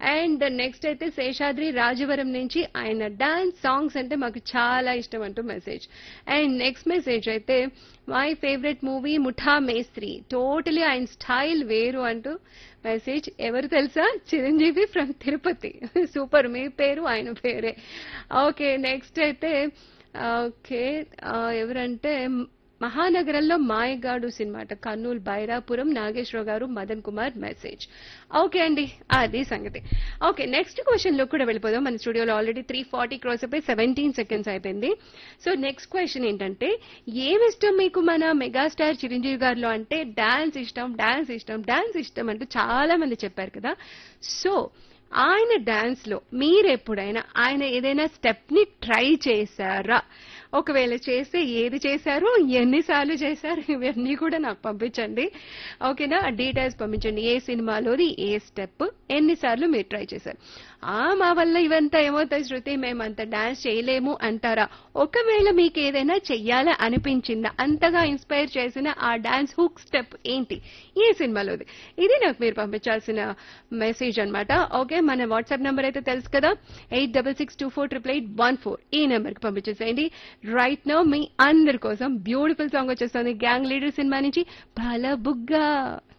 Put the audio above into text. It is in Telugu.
అండ్ నెక్స్ట్ అయితే శేషాద్రి రాజవరం నుంచి ఆయన డాన్స్ సాంగ్స్ అంటే మాకు చాలా ఇష్టం అంటూ మెసేజ్ అండ్ నెక్స్ట్ మెసేజ్ అయితే my favourite movie Mutha Mestri totally ఆయన స్టైల్ వేరు అంటూ మెసేజ్ ఎవరు తెలుసా చిరంజీవి ఫ్రమ్ తిరుపతి సూపర్ మీ పేరు ఆయన పేరే ఓకే నెక్స్ట్ అయితే ఓకే ఎవరంటే మహానగరంలో మాయగాడు సినిమా అట కర్నూలు బైరాపురం నాగేశ్వరరావు గారు మదన్ కుమార్ మెసేజ్ ఓకే అండి అది సంగతి ఓకే నెక్స్ట్ క్వశ్చన్ లో కూడా వెళ్ళిపోదాం మన స్టూడియోలో ఆల్రెడీ త్రీ ఫార్టీ క్రోస్ అయిపోయి సెవెంటీన్ సెకండ్స్ అయిపోయింది సో నెక్స్ట్ క్వశ్చన్ ఏంటంటే ఏమి ఇష్టం మీకు మన మెగాస్టార్ చిరంజీవి గారిలో అంటే డాన్స్ ఇష్టం డాన్స్ ఇష్టం డాన్స్ ఇష్టం అంటూ చాలా మంది చెప్పారు కదా సో ఆయన డాన్స్ లో మీరు ఎప్పుడైనా ఆయన ఏదైనా స్టెప్ ని ట్రై చేశారా ఒకవేళ చేస్తే ఏది చేశారు ఎన్నిసార్లు చేశారు ఇవన్నీ కూడా నాకు పంపించండి ఓకేనా డీటెయిల్స్ పంపించండి ఏ సినిమాలోది ఏ స్టెప్ ఎన్నిసార్లు మీరు ట్రై చేశారు ఆ మా వల్ల ఇవంతా ఏమవుతాయి శృతి మేము అంత డాన్స్ చేయలేము అంటారా ఒకవేళ మీకు ఏదైనా చెయ్యాలా అనిపించిందా అంతగా ఇన్స్పైర్ చేసిన ఆ డాన్స్ హుక్ స్టెప్ ఏంటి ఏ సినిమాలోది ఇది నాకు మీరు పంపించాల్సిన మెసేజ్ అన్నమాట ఓకే మన వాట్సాప్ నెంబర్ అయితే తెలుసు కదా eight double six two four triple eight one four ఈ నెంబర్కి పంపించేసేయండి రైట్ నౌ మీ అందరి కోసం బ్యూటిఫుల్ సాంగ్ వచ్చేస్తుంది గ్యాంగ్ లీడర్ సినిమా నుంచి పాల బుగ్గా